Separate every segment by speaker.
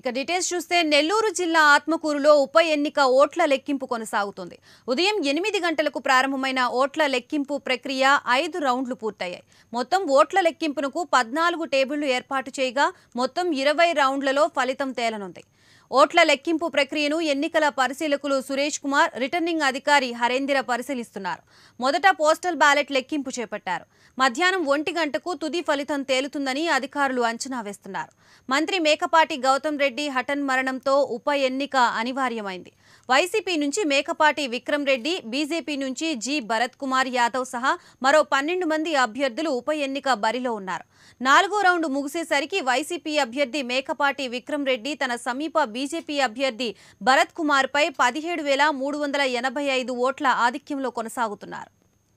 Speaker 1: ఇక డీటెయిల్స్ చూస్తే నెల్లూరు జిల్లా ఆత్మకూరులో ఉప ఎన్నిక ఓట్ల లెక్కింపు కొనసాగుతుంది ఉదయం ఎనిమిది గంటలకు ప్రారంభమైన ఓట్ల లెక్కింపు ప్రక్రియ ఐదు రౌండ్లు పూర్తయ్యాయి మొత్తం ఓట్ల లెక్కింపునకు పద్నాలుగు టేబుళ్లు ఏర్పాటు చేయగా మొత్తం ఇరవై రౌండ్లలో ఫలితం తేలనుంది ఓట్ల లెక్కింపు ప్రక్రియను ఎన్నికల పరిశీలకులు సురేష్ కుమార్ రిటర్నింగ్ అధికారి హరేంద్ర పరిశీలిస్తున్నారు మొదట పోస్టల్ బ్యాలెట్ లెక్కింపు చేపట్టారు మధ్యాహ్నం ఒంటి గంటకు తుది ఫలితం తేలుతుందని అధికారులు అంచనా వేస్తున్నారు మంత్రి మేకపాటి గౌతమ్ రెడ్డి హఠన్ మరణంతో ఉప ఎన్నిక అనివార్యమైంది వైసీపీ నుంచి మేకపాటి విక్రమ్ రెడ్డి బీజేపీ నుంచి జి భరత్ కుమార్ యాదవ్ సహా మరో పన్నెండు మంది అభ్యర్థులు ఉప ఎన్నిక బరిలో ఉన్నారు నాలుగో రౌండ్ ముగిసేసరికి వైసీపీ అభ్యర్థి మేకపాటి విక్రమ్ రెడ్డి తన సమీప బీజేపీ అభ్యర్థి భరత్ కుమార్ పై పదిహేడు వేల మూడు వందల ఎనభై ఐదు ఓట్ల ఆధిక్యంలో కొనసాగుతున్నారు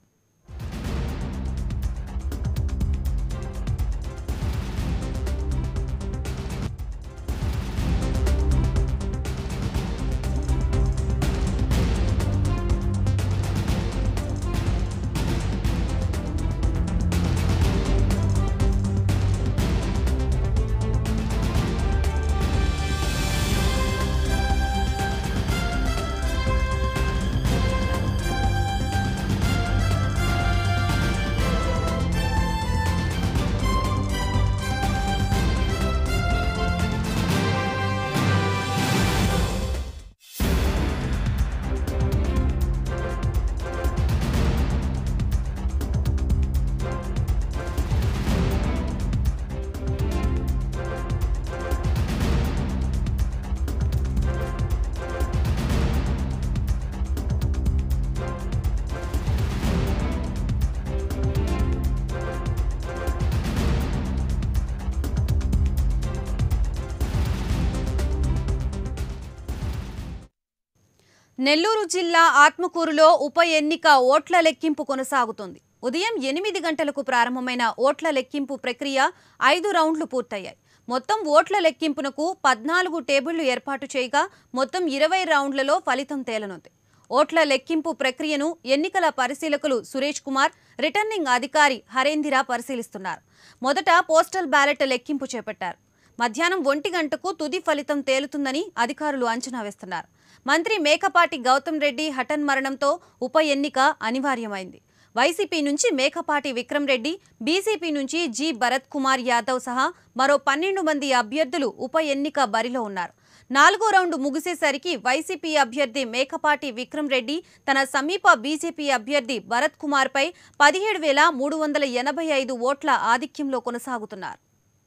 Speaker 1: నెల్లూరు జిల్లా ఆత్మకూరులో ఉప ఎన్నిక ఓట్ల లెక్కింపు కొనసాగుతుంది ఉదయం ఎనిమిది గంటలకు ప్రారంభమైన ఓట్ల లెక్కింపు ప్రక్రియ ఐదు రౌండ్లు పూర్తయ్యాయి మొత్తం ఓట్ల లెక్కింపునకు పద్నాలుగు టేబుళ్లు ఏర్పాటు చేయగా మొత్తం ఇరవై రౌండ్లలో ఫలితం తేలనుంది ఓట్ల లెక్కింపు ప్రక్రియను ఎన్నికల పరిశీలకులు సురేష్ కుమార్ రిటర్నింగ్ అధికారి హరేందిర పరిశీలిస్తున్నారు మొదట పోస్టల్ బ్యాలెట్ లెక్కింపు చేపట్టారు మధ్యాహ్నం ఒంటి గంటకు తుది ఫలితం తేలుతుందని అధికారులు అంచనా వేస్తున్నారు మంత్రి మేకపాటి గౌతమ్ రెడ్డి హఠన్ మరణంతో ఉప ఎన్నిక అనివార్యమైంది వైసీపీ నుంచి మేకపాటి విక్రమ్ రెడ్డి బీజేపీ నుంచి జి భరత్ కుమార్ యాదవ్ సహా మరో పన్నెండు మంది అభ్యర్థులు ఉప ఎన్నిక బరిలో ఉన్నారు నాలుగో రౌండ్ ముగిసేసరికి వైసీపీ అభ్యర్థి మేకపాటి విక్రమ్ రెడ్డి తన సమీప బీజేపీ అభ్యర్థి భరత్ కుమార్పై పదిహేడు వేల మూడు వందల ఎనభై ఐదు ఓట్ల ఆధిక్యంలో కొనసాగుతున్నారు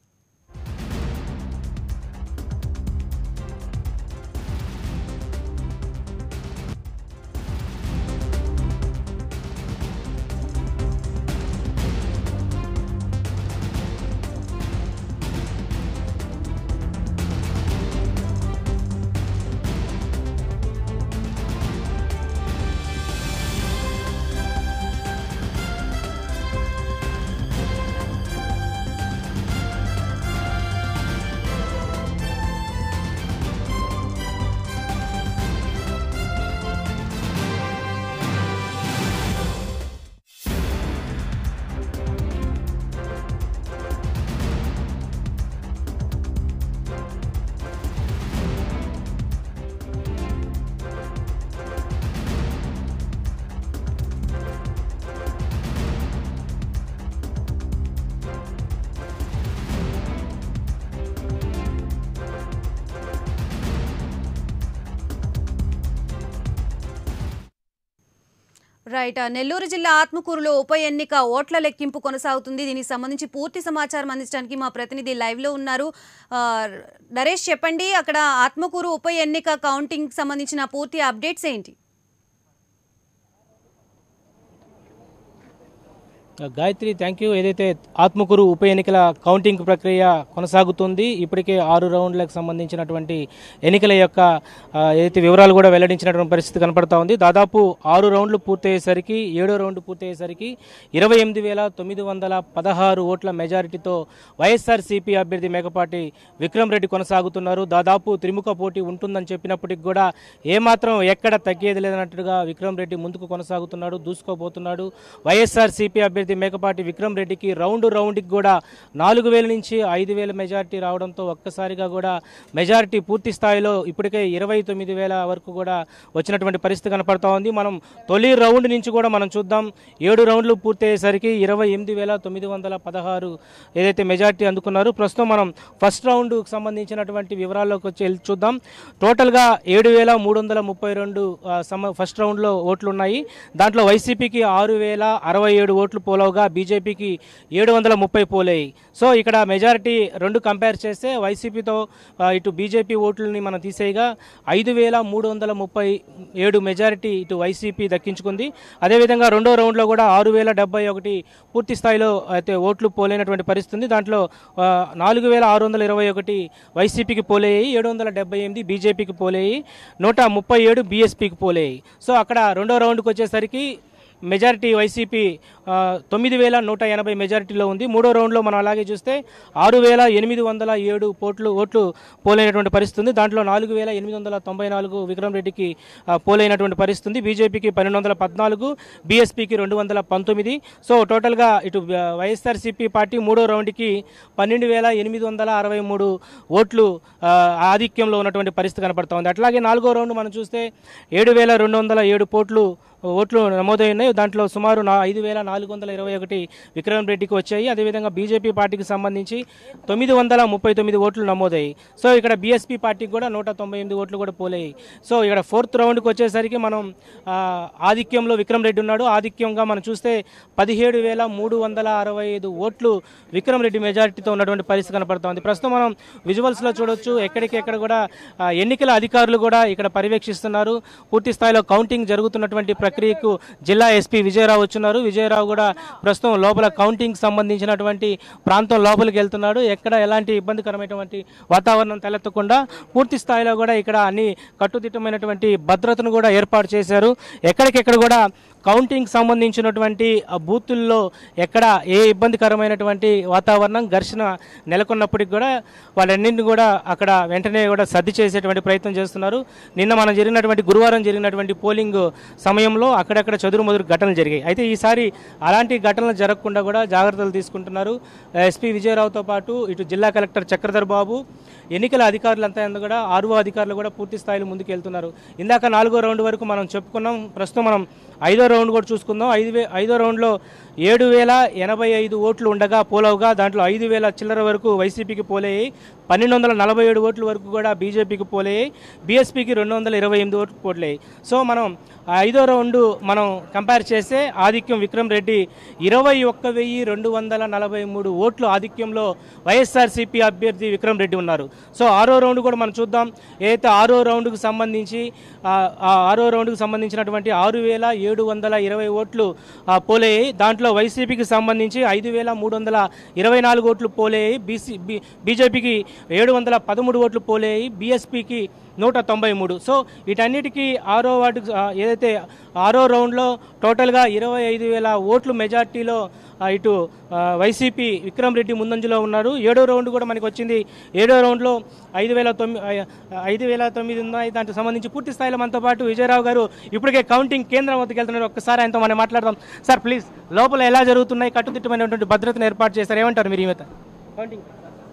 Speaker 1: రైట్ ఆ, నెల్లూరు జిల్లా ఆత్మకూరులో ఉప ఎన్నిక ఓట్ల లెక్కింపు కొనసాగుతుంది దీనికి సంబంధించి పూర్తి సమాచారం అందించడానికి మా ప్రతినిధి లైవ్ లో ఉన్నారు ఆ, నరేష్ చెప్పండి అక్కడ ఆత్మకూరు ఉప ఎన్నిక కౌంటింగ్ సంబంధించిన పూర్తి అప్డేట్స్ ఏంటి
Speaker 2: గాయత్రి థ్యాంక్ యూ ఏదైతే ఆత్మకూరు ఉప ఎన్నికల కౌంటింగ్ ప్రక్రియ కొనసాగుతుంది ఇప్పటికే ఆరు రౌండ్లకు సంబంధించినటువంటి ఎన్నికల యొక్క ఆ, ఏదైతే వివరాలు కూడా వెల్లడించినటువంటి పరిస్థితి కనపడతా ఉంది దాదాపు ఆరు రౌండ్లు పూర్తయ్యేసరికి ఏడో రౌండ్ పూర్తయ్యేసరికి ఇరవై ఎనిమిది వేల తొమ్మిది వందల పదహారు ఓట్ల మెజారిటీతో వైఎస్ఆర్ సిపి అభ్యర్థి మేకపాటి విక్రమ్ రెడ్డి కొనసాగుతున్నారు దాదాపు త్రిముఖ పోటీ ఉంటుందని చెప్పినప్పటికి కూడా ఏమాత్రం ఎక్కడ తగ్గేది లేదన్నట్టుగా విక్రమ్ రెడ్డి ముందుకు కొనసాగుతున్నాడు దూసుకోబోతున్నాడు వైఎస్ఆర్ సిపి అభ్యర్థి అభ్యర్థి మేకపాటి విక్రమ్ రెడ్డికి రౌండ్ రౌండ్కి కూడా నాలుగు వేల నుంచి ఐదు వేల మెజారిటీ రావడంతో ఒక్కసారిగా కూడా మెజారిటీ పూర్తి స్థాయిలో ఇప్పటికే ఇరవై తొమ్మిది వేల వరకు కూడా వచ్చినటువంటి పరిస్థితి కనపడతా ఉంది మనం తొలి రౌండ్ నుంచి కూడా మనం చూద్దాం ఏడు రౌండ్లు పూర్తయ్యేసరికి ఇరవై ఎనిమిది వేల తొమ్మిది వందల పదహారు ఏదైతే మెజారిటీ అందుకున్నారు ప్రస్తుతం మనం ఫస్ట్ రౌండ్కి సంబంధించినటువంటి వివరాల్లోకి వచ్చి వెళ్ళి చూద్దాం టోటల్గా ఏడు వేల మూడు వందల ముప్పై రెండు ఆ, సమ ఫస్ట్ రౌండ్లో ఓట్లు ఉన్నాయి దాంట్లో వైసీపీకి ఆరు వేల అరవై ఏడు ఓట్లు పోలవగా బీజేపీకి ఏడు వందల ముప్పై పోలేయి సో ఇక్కడ మెజారిటీ రెండు కంపేర్ చేస్తే వైసీపీతో ఆ, ఇటు బీజేపీ ఓట్లని మనం తీసేయగా ఐదు వేల మూడు వందల ముప్పై ఏడు మెజారిటీ ఇటు వైసీపీ దక్కించుకుంది అదేవిధంగా రెండో రౌండ్లో కూడా ఆరు వేల డెబ్బై ఒకటి పూర్తి స్థాయిలో అయితే ఓట్లు పోలేనటువంటి పరిస్థితి ఉంది దాంట్లో ఆ, నాలుగు వేల ఆరు వందల ఇరవై ఒకటి వైసీపీకి పోలేయి ఏడు వందల డెబ్బై ఎనిమిది బీజేపీకి పోలేయి నూట ముప్పై ఏడు బీఎస్పీకి పోలేయి సో అక్కడ రెండో రౌండ్కి వచ్చేసరికి మెజారిటీ వైసీపీ ఆ, తొమ్మిది వేల నూట ఎనభై మెజారిటీలో ఉంది మూడో రౌండ్లో మనం అలాగే చూస్తే ఆరు వేల ఎనిమిది వందల ఏడు పోట్లు ఓట్లు పోలైనటువంటి పరిస్థితి ఉంది దాంట్లో నాలుగు వేల ఎనిమిది వందల తొంభై నాలుగు విక్రమ్ రెడ్డికి ఆ, పోలైనటువంటి పరిస్థితి ఉంది బీజేపీకి పన్నెండు వందల పద్నాలుగు బీఎస్పీకి రెండు వందల పంతొమ్మిది సో టోటల్గా ఇటు ఆ, వైఎస్ఆర్సీపీ పార్టీ మూడో రౌండ్కి పన్నెండు వేల ఎనిమిది వందల అరవై మూడు ఓట్లు ఆ, ఆధిక్యంలో ఉన్నటువంటి పరిస్థితి కనపడతా ఉంది అట్లాగే నాలుగో రౌండ్ మనం చూస్తే ఏడు వేల రెండు వందల ఏడు పోట్లు ఓట్లు నమోదై ఉన్నాయి దాంట్లో సుమారు నా ఐదు వేల నాలుగు వందల ఇరవై ఒకటి విక్రమ్ రెడ్డికి వచ్చాయి అదేవిధంగా బీజేపీ పార్టీకి సంబంధించి తొమ్మిది వందల ముప్పై తొమ్మిది ఓట్లు నమోదయ్యాయి సో ఇక్కడ బీఎస్పీ పార్టీకి కూడా నూట తొంభై ఎనిమిది ఓట్లు కూడా పోలేయి సో ఇక్కడ ఫోర్త్ రౌండ్కి వచ్చేసరికి మనం ఆ, ఆధిక్యంలో విక్రమ్ రెడ్డి ఉన్నాడు ఆధిక్యంగా మనం చూస్తే పదిహేడు వేల మూడు వందల అరవై ఐదు ఓట్లు విక్రమ్ రెడ్డి మెజారిటీతో ఉన్నటువంటి పరిస్థితి కనపడతా ఉంది ప్రస్తుతం మనం విజువల్స్లో చూడొచ్చు ఎక్కడికెక్కడ కూడా ఆ, ఎన్నికల అధికారులు కూడా ఇక్కడ పర్యవేక్షిస్తున్నారు పూర్తి స్థాయిలో కౌంటింగ్ జరుగుతున్నటువంటి ప్రక్రియకు జిల్లా ఎస్పీ విజయరావు వచ్చున్నారు విజయరావు కూడా ప్రస్తుతం లోపల కౌంటింగ్ సంబంధించినటువంటి ప్రాంతం లోపలికి వెళ్తున్నాడు ఎక్కడ ఎలాంటి ఇబ్బందికరమైనటువంటి వాతావరణం తలెత్తకుండా పూర్తి స్థాయిలో కూడా ఇక్కడ అన్ని కట్టుదిట్టమైనటువంటి భద్రతను కూడా ఏర్పాటు చేశారు ఎక్కడికెక్కడ కూడా కౌంటింగ్ సంబంధించినటువంటి ఆ బూతుల్లో ఎక్కడ ఏ ఇబ్బందికరమైనటువంటి వాతావరణం ఘర్షణ నెలకొన్నప్పటికి కూడా వాళ్ళన్నింటిని కూడా అక్కడ వెంటనే కూడా సర్ది చేసేటువంటి ప్రయత్నం చేస్తున్నారు నిన్న మనం జరిగినటువంటి గురువారం జరిగినటువంటి పోలింగ్ సమయంలో అక్కడక్కడ చదురు మొదరు ఘటనలు జరిగాయి అయితే ఈసారి అలాంటి ఘటనలు జరగకుండా కూడా జాగ్రత్తలు తీసుకుంటున్నారు ఎస్పీ విజయరావుతో పాటు ఇటు జిల్లా కలెక్టర్ చక్రధర్ బాబు ఎన్నికల అధికారులంతా కూడా ఆర్వో అధికారులు కూడా పూర్తి స్థాయిలో ముందుకు వెళ్తున్నారు ఇందాక నాలుగో రౌండ్ వరకు మనం చెప్పుకున్నాం ప్రస్తుతం మనం ఐదో రౌండ్ కూడా చూసుకుందాం ఐదు వే ఐదో రౌండ్లో ఏడు వేల ఎనభై ఐదు ఓట్లు ఉండగా పోలవుగా దాంట్లో ఐదు వేల చిల్లర వరకు వైసీపీకి పోలేయి పన్నెండు వందల నలభై ఏడు ఓట్ల వరకు కూడా బీజేపీకి పోలేయి బీఎస్పీకి రెండు వందల ఇరవై ఎనిమిది ఓట్లు పోలేయి సో మనం ఆ ఐదో రౌండ్ మనం కంపేర్ చేస్తే ఆధిక్యం విక్రమ్ రెడ్డి ఇరవై ఒక్క వెయ్యి రెండు వందల నలభై మూడు ఓట్లు ఆధిక్యంలో వైఎస్ఆర్సీపీ అభ్యర్థి విక్రమ్ రెడ్డి ఉన్నారు సో ఆరో రౌండ్ కూడా మనం చూద్దాం ఏదైతే ఆరో రౌండ్కు సంబంధించి ఆ ఆ ఆరో రౌండ్కు సంబంధించినటువంటి ఆరు వేల ఏడు వందల ఇరవై ఓట్లు ఆ, పోలయ్యాయి దాంట్లో వైసీపీకి సంబంధించి ఐదు వేల మూడు వందల ఇరవై నాలుగు ఓట్లు పోలయ్యాయి బీసీ బీ బీజేపీకి ఏడు వందల పదమూడు ఓట్లు పోలయ్యాయి బీఎస్పీకి నూట తొంభై మూడు సో వీటన్నిటికీ ఆరో వార్డు ఏదైతే ఆరో రౌండ్లో టోటల్గా ఇరవై ఐదు వేల ఓట్లు మెజార్టీలో ఆ, ఇటు ఆ, వైసీపీ విక్రమ్ రెడ్డి ముందంజలో ఉన్నారు ఏడో రౌండ్ కూడా మనకి వచ్చింది ఏడో రౌండ్లో ఐదు వేల తొమ్మిది ఐదు వేల తొమ్మిది ఉన్నాయి దానికి సంబంధించి పూర్తి స్థాయిలో మనతో పాటు విజయరావు గారు ఇప్పటికే కౌంటింగ్ కేంద్రం వద్దకు వెళ్తున్నారు ఒక్కసారి ఆయనతో మనం మాట్లాడదాం సార్ ప్లీజ్ లోపల ఎలా జరుగుతున్నాయి కట్టుదిట్టమైనటువంటి భద్రతను ఏర్పాటు చేశారు ఏమంటారు మీరు ఈ మీద counting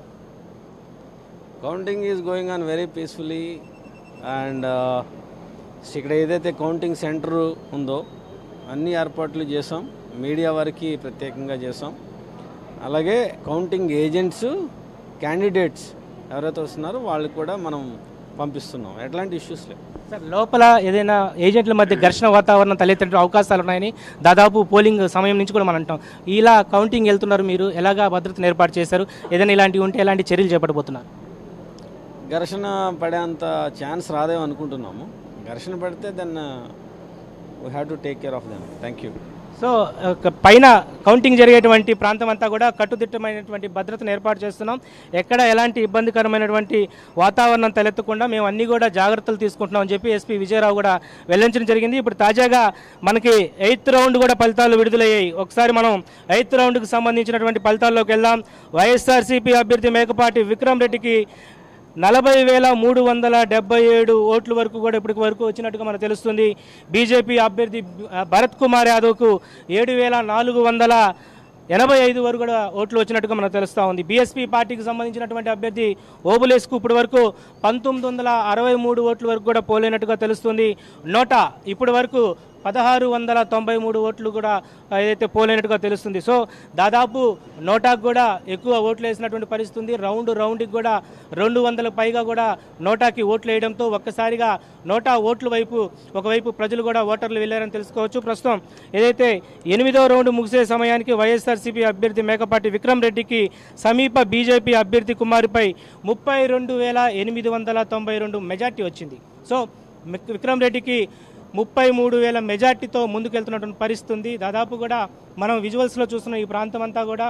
Speaker 3: counting is going on very peacefully and ఇక్కడ ఏదైతే కౌంటింగ్ సెంటర్ ఉందో అన్ని ఏర్పాట్లు చేసాం మీడియా వారికి ప్రత్యేకంగా చేసాం అలాగే కౌంటింగ్ ఏజెంట్స్ క్యాండిడేట్స్ ఎవరైతే వస్తున్నారో వాళ్ళకి కూడా మనం పంపిస్తున్నాం ఎట్లాంటి ఇష్యూస్ లేవు
Speaker 2: సార్ లోపల ఏదైనా ఏజెంట్ల మధ్య ఘర్షణ వాతావరణం తలెత్తే అవకాశాలు ఉన్నాయని దాదాపు పోలింగ్ సమయం నుంచి కూడా మనం అంటాం ఇలా కౌంటింగ్ వెళ్తున్నారు మీరు ఎలాగా భద్రతను ఏర్పాటు చేశారు ఏదైనా ఇలాంటివి ఉంటే ఎలాంటి చర్యలు చేపట్టబోతున్నారు
Speaker 3: ఘర్షణ పడేంత ఛాన్స్ రాదేమో అనుకుంటున్నాము ఘర్షణ పడితే then we have to take care of them thank you
Speaker 2: so ఒక పైన కౌంటింగ్ జరిగేటువంటి ప్రాంతం అంతా కూడా కట్టుదిట్టమైనటువంటి భద్రతను ఏర్పాటు చేస్తున్నాం ఎక్కడ ఎలాంటి ఇబ్బందికరమైనటువంటి వాతావరణం తలెత్తకుండా మేము అన్ని కూడా జాగ్రత్తలు తీసుకుంటున్నాం అని చెప్పి ఎస్పీ విజయరావు కూడా వెల్లడించడం జరిగింది ఇప్పుడు తాజాగా మనకి ఎయిత్ రౌండ్ కూడా ఫలితాలు విడుదలయ్యాయి ఒకసారి మనం ఎయిత్ రౌండ్కి సంబంధించినటువంటి ఫలితాల్లోకి వెళ్దాం వైఎస్ఆర్సీపీ అభ్యర్థి మేకపాటి విక్రమ్ రెడ్డికి నలభై వేల మూడు వందల డెబ్బై ఏడు ఓట్ల వరకు కూడా ఇప్పటికి వరకు వచ్చినట్టుగా మనకు తెలుస్తుంది బీజేపీ అభ్యర్థి ఆ, భరత్ కుమార్ యాదవ్కు ఏడు వేల నాలుగు వందల ఎనభై ఐదు వరకు కూడా ఓట్లు వచ్చినట్టుగా మనకు తెలుస్తూ ఉంది బీఎస్పీ పార్టీకి సంబంధించినటువంటి అభ్యర్థి ఓబులేస్కు ఇప్పటి వరకు పంతొమ్మిది వందల అరవై మూడు ఓట్ల వరకు కూడా పోలేనట్టుగా తెలుస్తుంది నోటా ఇప్పటి వరకు పదహారు వందల తొంభై మూడు ఓట్లు కూడా ఆ, ఏదైతే పోలేనట్టుగా తెలుస్తుంది సో దాదాపు నోటాకు కూడా ఎక్కువ ఓట్లు వేసినటువంటి పరిస్థితి ఉంది రౌండ్ రౌండ్కి కూడా రెండు వందల పైగా కూడా నోటాకి ఓట్లు వేయడంతో ఒక్కసారిగా నోటా ఓట్ల వైపు ఒకవైపు ప్రజలు కూడా ఓటర్లు వెళ్ళారని తెలుసుకోవచ్చు ప్రస్తుతం ఏదైతే ఎనిమిదో రౌండ్ ముగిసే సమయానికి వైఎస్ఆర్సీపీ అభ్యర్థి మేకపాటి విక్రమ్ రెడ్డికి సమీప బీజేపీ అభ్యర్థి కుమారుపై ముప్పై రెండు వేల ఎనిమిది వందల తొంభై రెండు మెజార్టీ వచ్చింది సో మిక్- విక్రమ్ రెడ్డికి ముప్పై మూడు వేల మెజార్టీతో ముందుకెళ్తున్నటువంటి పరిస్థితి ఉంది దాదాపు కూడా మనం విజువల్స్లో చూస్తున్న ఈ ప్రాంతం అంతా కూడా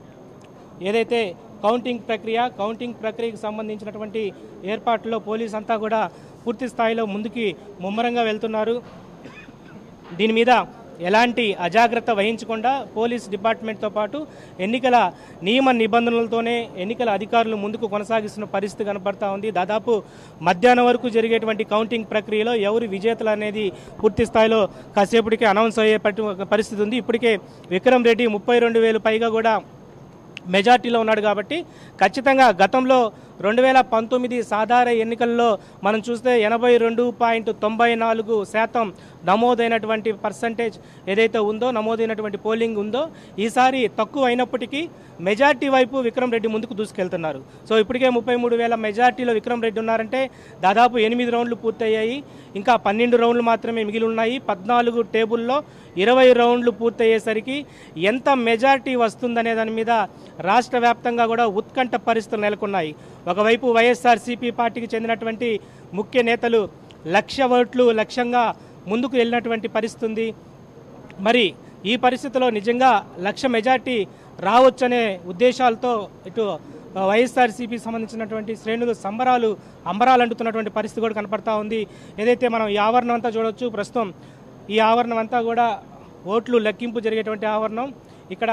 Speaker 2: ఏదైతే కౌంటింగ్ ప్రక్రియ కౌంటింగ్ ప్రక్రియకు సంబంధించినటువంటి ఏర్పాట్లో పోలీస్ అంతా కూడా పూర్తి స్థాయిలో ముందుకి ముమ్మరంగా వెళ్తున్నారు దీని మీద ఎలాంటి అజాగ్రత్త వహించకుండా పోలీస్ డిపార్ట్మెంట్తో పాటు ఎన్నికల నియమ నిబంధనలతోనే ఎన్నికల అధికారులు ముందుకు కొనసాగిస్తున్న పరిస్థితి కనపడతా ఉంది దాదాపు మధ్యాహ్నం వరకు జరిగేటువంటి కౌంటింగ్ ప్రక్రియలో ఎవరు విజేతలు అనేది పూర్తి స్థాయిలో కాసేపటికి అనౌన్స్ అయ్యే పట్టి- పరిస్థితి ఉంది ఇప్పటికే విక్రమ్ రెడ్డి ముప్పై రెండు వేలు పైగా కూడా మెజార్టీలో ఉన్నాడు కాబట్టి ఖచ్చితంగా గతంలో రెండు వేల పంతొమ్మిది సాధారణ ఎన్నికల్లో మనం చూస్తే ఎనభై రెండు పాయింట్ తొంభై నాలుగు శాతం నమోదైనటువంటి పర్సంటేజ్ ఏదైతే ఉందో నమోదైనటువంటి పోలింగ్ ఉందో ఈసారి తక్కువ అయినప్పటికీ మెజార్టీ వైపు విక్రమ్ రెడ్డి ముందుకు దూసుకెళ్తున్నారు సో ఇప్పటికే ముప్పై మూడు వేల మెజార్టీలో విక్రమ్ రెడ్డి ఉన్నారంటే దాదాపు ఎనిమిది రౌండ్లు పూర్తయ్యాయి ఇంకా పన్నెండు రౌండ్లు మాత్రమే మిగిలి ఉన్నాయి పద్నాలుగు టేబుల్లో ఇరవై రౌండ్లు పూర్తయ్యేసరికి ఎంత మెజార్టీ వస్తుందనే దాని మీద రాష్ట్ర వ్యాప్తంగా కూడా ఉత్కంఠ పరిస్థితులు నెలకొన్నాయి ఒకవైపు వైఎస్ఆర్సీపీ పార్టీకి చెందినటువంటి ముఖ్య నేతలు లక్ష ఓట్లు లక్ష్యంగా ముందుకు వెళ్ళినటువంటి పరిస్థితి ఉంది మరి ఈ పరిస్థితిలో నిజంగా లక్ష మెజార్టీ రావచ్చనే ఉద్దేశాలతో ఇటు ఆ, వైఎస్ఆర్సీపీ సంబంధించినటువంటి శ్రేణులు సంబరాలు అంబరాలు అంటుతున్నటువంటి పరిస్థితి కూడా కనపడతా ఉంది ఏదైతే మనం ఈ ఆవరణం అంతా చూడొచ్చు ప్రస్తుతం ఈ ఆవరణం అంతా కూడా ఓట్లు లెక్కింపు జరిగేటువంటి ఆవరణం ఇక్కడ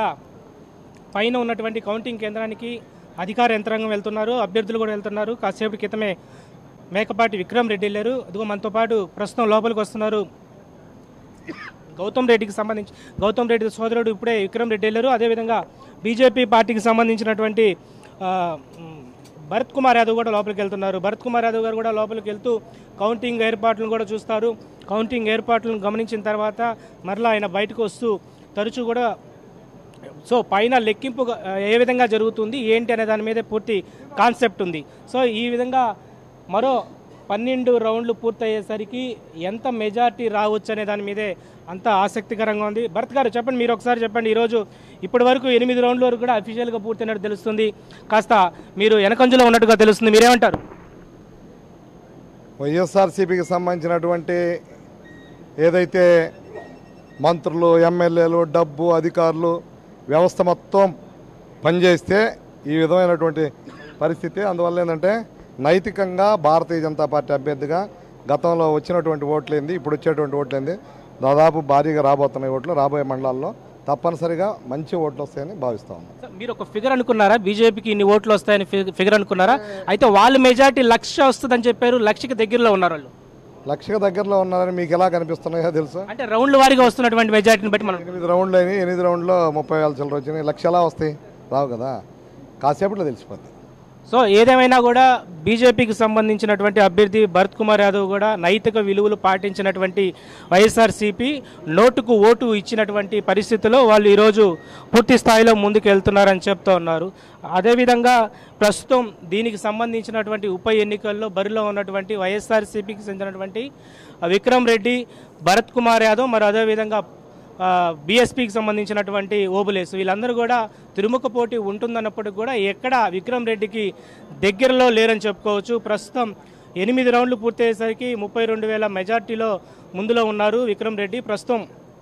Speaker 2: పైన ఉన్నటువంటి కౌంటింగ్ కేంద్రానికి అధికార యంత్రాంగం వెళ్తున్నారు అభ్యర్థులు కూడా వెళ్తున్నారు కాసేపు క్రితమే మేకపాటి విక్రమ్ రెడ్డి వెళ్ళారు అదిగో మనతో పాటు ప్రస్తుతం లోపలికి వస్తున్నారు గౌతమ్ రెడ్డికి సంబంధించి గౌతమ్ రెడ్డి సోదరుడు ఇప్పుడే విక్రమ్ రెడ్డి వెళ్ళారు అదేవిధంగా బీజేపీ పార్టీకి సంబంధించినటువంటి ఆ, మ్, భరత్ కుమార్ యాదవ్ కూడా లోపలికి వెళ్తున్నారు భరత్ కుమార్ యాదవ్ గారు కూడా లోపలికి వెళ్తూ కౌంటింగ్ ఏర్పాట్లను కూడా చూస్తారు కౌంటింగ్ ఏర్పాట్లను గమనించిన తర్వాత మరలా ఆయన బయటకు వస్తూ తరచూ కూడా సో పైన లెక్కింపు ఆ, ఏ విధంగా జరుగుతుంది ఏంటి అనే దాని మీద పూర్తి కాన్సెప్ట్ ఉంది సో ఈ విధంగా మరో పన్నెండు రౌండ్లు పూర్తయ్యేసరికి ఎంత మెజార్టీ రావచ్చు అనే దాని మీదే అంత ఆసక్తికరంగా ఉంది భరత్ గారు చెప్పండి మీరు ఒకసారి చెప్పండి ఈరోజు ఇప్పటి వరకు ఎనిమిది రౌండ్ల వరకు కూడా అఫీషియల్గా పూర్తయినట్టు తెలుస్తుంది కాస్త మీరు వెనకంజలో ఉన్నట్టుగా తెలుస్తుంది మీరేమంటారు
Speaker 4: వైఎస్ఆర్సీపీకి సంబంధించినటువంటి ఏదైతే మంత్రులు ఎమ్మెల్యేలు డబ్బు అధికారులు వ్యవస్థ మొత్తం పనిచేస్తే ఈ విధమైనటువంటి పరిస్థితి అందువల్ల ఏంటంటే నైతికంగా భారతీయ జనతా పార్టీ అభ్యర్థిగా గతంలో వచ్చినటువంటి ఓట్లేంది ఇప్పుడు వచ్చేటువంటి ఓట్లేంది దాదాపు భారీగా రాబోతున్నాయి ఓట్లు రాబోయే మండలాల్లో తప్పనిసరిగా మంచి ఓట్లు వస్తాయని భావిస్తా ఉన్నాం
Speaker 2: సార్, మీరు ఒక ఫిగర్ అనుకున్నారా బీజేపీకి ఇన్ని ఓట్లు వస్తాయని ఫి- ఫిగర్ అనుకున్నారా అయితే వాళ్ళ మెజార్టీ లక్ష వస్తుందని చెప్పారు లక్షకి దగ్గరలో ఉన్నారు వాళ్ళు
Speaker 4: లక్షకు దగ్గరలో ఉన్నారని మీకు ఎలా కనిపిస్తున్నాయో తెలుసా
Speaker 2: అంటే రౌండ్ల వారీగా వస్తున్నటువంటి మెజార్టీని బట్టి మనం
Speaker 4: ఎనిమిది రౌండ్లు అయినాయి ఎనిమిది రౌండ్లో ముప్పై వేల చిల్లర వచ్చినాయి లక్ష ఎలా వస్తాయి రావు కదా కాసేపట్లో తెలిసిపోద్ది
Speaker 2: సో ఏదేమైనా కూడా బీజేపీకి సంబంధించినటువంటి అభ్యర్థి భరత్ కుమార్ యాదవ్ కూడా నైతిక విలువలు పాటించినటువంటి వైఎస్ఆర్సీపీ నోటుకు ఓటు ఇచ్చినటువంటి పరిస్థితిలో వాళ్ళు ఈరోజు పూర్తి స్థాయిలో ముందుకు వెళ్తున్నారని చెప్తూ ఉన్నారు అదేవిధంగా ప్రస్తుతం దీనికి సంబంధించినటువంటి ఉప ఎన్నికల్లో బరిలో ఉన్నటువంటి వైఎస్ఆర్సీపీకి చెందినటువంటి విక్రమ్ రెడ్డి భరత్ కుమార్ యాదవ్ మరి అదేవిధంగా బీఎస్పీకి సంబంధించినటువంటి ఓబులేసు వీళ్ళందరూ కూడా తిరుముఖ పోటీ ఉంటుందన్నప్పటికీ కూడా ఎక్కడ విక్రమ్ రెడ్డికి దగ్గరలో లేరని చెప్పుకోవచ్చు ప్రస్తుతం ఎనిమిది రౌండ్లు పూర్తయ్యేసరికి ముప్పై రెండు వేల మెజార్టీలో ముందులో ఉన్నారు విక్రమ్ రెడ్డి ప్రస్తుతం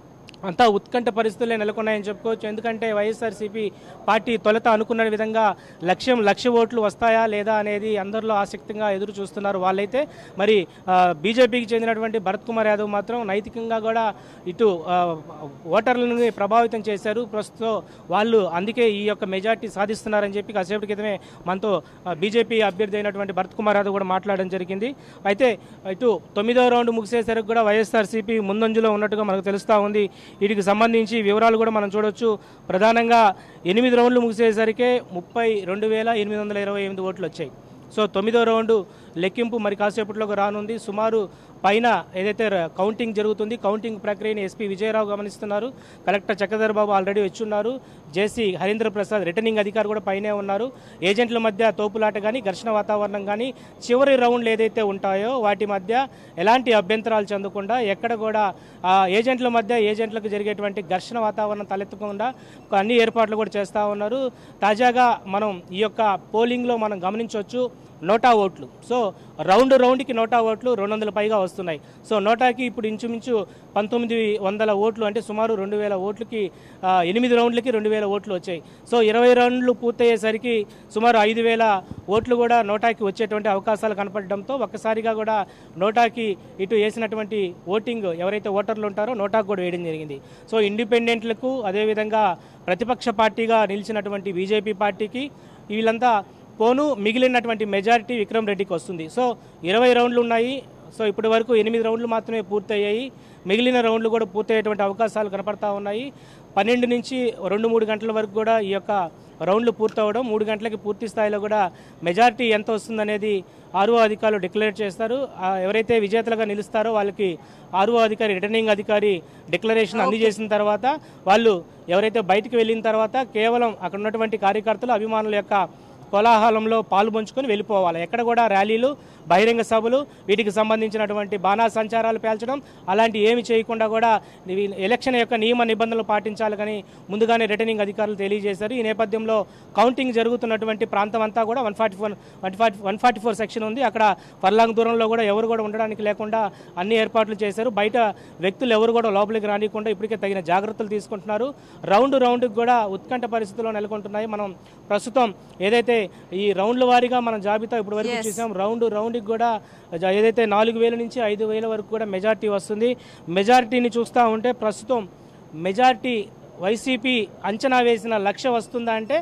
Speaker 2: అంతా ఉత్కంఠ పరిస్థితులే నెలకొన్నాయని చెప్పుకోవచ్చు ఎందుకంటే వైఎస్ఆర్సీపీ పార్టీ తొలుత అనుకున్న విధంగా లక్ష్యం లక్ష ఓట్లు వస్తాయా లేదా అనేది అందరిలో ఆసక్తిగా ఎదురు చూస్తున్నారు వాళ్ళైతే మరి ఆ, బీజేపీకి చెందినటువంటి భరత్ కుమార్ యాదవ్ మాత్రం నైతికంగా కూడా ఇటు ఆ, ఓటర్లను ప్రభావితం చేశారు ప్రస్తుతం వాళ్ళు అందుకే ఈ యొక్క మెజార్టీ సాధిస్తున్నారని చెప్పి కాసేపటి క్రితమే మనతో ఆ, బీజేపీ అభ్యర్థి అయినటువంటి భరత్ కుమార్ యాదవ్ కూడా మాట్లాడడం జరిగింది అయితే ఇటు తొమ్మిదో రౌండ్ ముగిసేసరికి కూడా వైఎస్ఆర్సీపీ ముందంజలో ఉన్నట్టుగా మనకు తెలుస్తూ ఉంది వీటికి సంబంధించి వివరాలు కూడా మనం చూడొచ్చు ప్రధానంగా ఎనిమిది రౌండ్లు ముగిసేసరికి ముప్పై రెండు వేల ఎనిమిది వందల ఇరవై ఎనిమిది ఓట్లు వచ్చాయి సో తొమ్మిదో రౌండు లెక్కింపు మరి కాసేపట్లోకి రానుంది సుమారు పైన ఏదైతే ర- కౌంటింగ్ జరుగుతుంది కౌంటింగ్ ప్రక్రియని ఎస్పీ విజయరావు గమనిస్తున్నారు కలెక్టర్ చక్రధర్ బాబు ఆల్రెడీ వచ్చి ఉన్నారు జేసీ హరీంద్ర ప్రసాద్ రిటర్నింగ్ అధికారి కూడా పైనే ఉన్నారు ఏజెంట్ల మధ్య తోపులాట కానీ ఘర్షణ వాతావరణం కానీ చివరి రౌండ్లు ఏదైతే ఉంటాయో వాటి మధ్య ఎలాంటి అభ్యంతరాలు చెందకుండా ఎక్కడ కూడా ఆ ఏజెంట్ల మధ్య ఏజెంట్లకు జరిగేటువంటి ఘర్షణ వాతావరణం తలెత్తకుండా అన్ని ఏర్పాట్లు కూడా చేస్తూ ఉన్నారు తాజాగా మనం ఈ యొక్క పోలింగ్లో మనం గమనించవచ్చు నోటా ఓట్లు సో రౌండ్ రౌండ్కి నోటా ఓట్లు రెండు వందల పైగా వస్తున్నాయి సో నోటాకి ఇప్పుడు ఇంచుమించు పంతొమ్మిది వందల ఓట్లు అంటే సుమారు రెండు వేల ఓట్లకి ఆ, ఎనిమిది రౌండ్లకి రెండు వేల ఓట్లు వచ్చాయి సో ఇరవై రౌండ్లు పూర్తయ్యేసరికి సుమారు ఐదు వేల ఓట్లు కూడా నోటాకి వచ్చేటువంటి అవకాశాలు కనపడడంతో ఒక్కసారిగా కూడా నోటాకి ఇటు వేసినటువంటి ఓటింగ్ ఎవరైతే ఓటర్లు ఉంటారో నోటాకు కూడా వేయడం జరిగింది సో ఇండిపెండెంట్లకు అదేవిధంగా ప్రతిపక్ష పార్టీగా నిలిచినటువంటి బీజేపీ పార్టీకి వీళ్ళంతా పోను మిగిలినటువంటి మెజారిటీ విక్రమ్ రెడ్డికి వస్తుంది సో ఇరవై రౌండ్లు ఉన్నాయి సో ఇప్పటి వరకు ఎనిమిది రౌండ్లు మాత్రమే పూర్తయ్యాయి మిగిలిన రౌండ్లు కూడా పూర్తయ్యేటువంటి అవకాశాలు కనపడతా ఉన్నాయి పన్నెండు నుంచి రెండు మూడు గంటల వరకు కూడా ఈ యొక్క రౌండ్లు పూర్తవడం మూడు గంటలకి పూర్తి స్థాయిలో కూడా మెజారిటీ ఎంత వస్తుందనేది ఆర్ఓ అధికారులు డిక్లేర్ చేస్తారు ఆ ఎవరైతే విజేతలుగా నిలుస్తారో వాళ్ళకి ఆర్ఓ అధికారి రిటర్నింగ్ అధికారి డిక్లరేషన్ అందజేసిన తర్వాత వాళ్ళు ఎవరైతే బయటికి వెళ్ళిన తర్వాత కేవలం అక్కడ ఉన్నటువంటి కార్యకర్తలు అభిమానుల యొక్క కోలాహలంలో పాలు పంచుకొని వెళ్ళిపోవాలి ఎక్కడ కూడా ర్యాలీలు బహిరంగ సభలు వీటికి సంబంధించినటువంటి బాణా సంచారాలు పేల్చడం అలాంటి ఏమి చేయకుండా కూడా ఇవి ఎలక్షన్ యొక్క నియమ నిబంధనలు పాటించాలి కానీ ముందుగానే రిటర్నింగ్ అధికారులు తెలియజేశారు ఈ నేపథ్యంలో కౌంటింగ్ జరుగుతున్నటువంటి ప్రాంతం అంతా కూడా one forty four one forty one forty four section ఉంది అక్కడ ఫర్లాంగ్ దూరంలో కూడా ఎవరు కూడా ఉండడానికి లేకుండా అన్ని ఏర్పాట్లు చేశారు బయట వ్యక్తులు ఎవరు కూడా లోపలికి రానియకుండా ఇప్పటికే తగిన జాగ్రత్తలు తీసుకుంటున్నారు రౌండ్ రౌండ్కి కూడా ఉత్కంఠ పరిస్థితుల్లో నెలకొంటున్నాయి మనం ప్రస్తుతం ఏదైతే ఈ రౌండ్ల వారీగా మనం జాబితా ఇప్పుడు వరకు
Speaker 1: Yes.
Speaker 2: చూసాం రౌండ్ రౌండ్కి కూడా జ- ఏదైతే నాలుగు వేల నుంచి ఐదు వేల వరకు కూడా మెజారిటీ వస్తుంది మెజారిటీని చూస్తూ ఉంటే ప్రస్తుతం మెజారిటీ వైసీపీ అంచనా వేసిన లక్ష్య వస్తుందా అంటే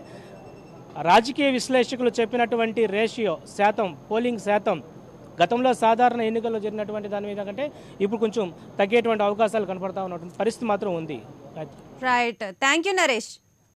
Speaker 2: రాజకీయ విశ్లేషకులు చెప్పినటువంటి రేషియో శాతం పోలింగ్ శాతం గతంలో సాధారణ ఎన్నికల్లో జరిగినటువంటి దాని మీద కంటే ఇప్పుడు కొంచెం తగ్గేటువంటి అవకాశాలు కనపడతా ఉన్నటువంటి పరిస్థితి మాత్రం ఉంది
Speaker 1: రైట్ థ్యాంక్ యూ నరేష్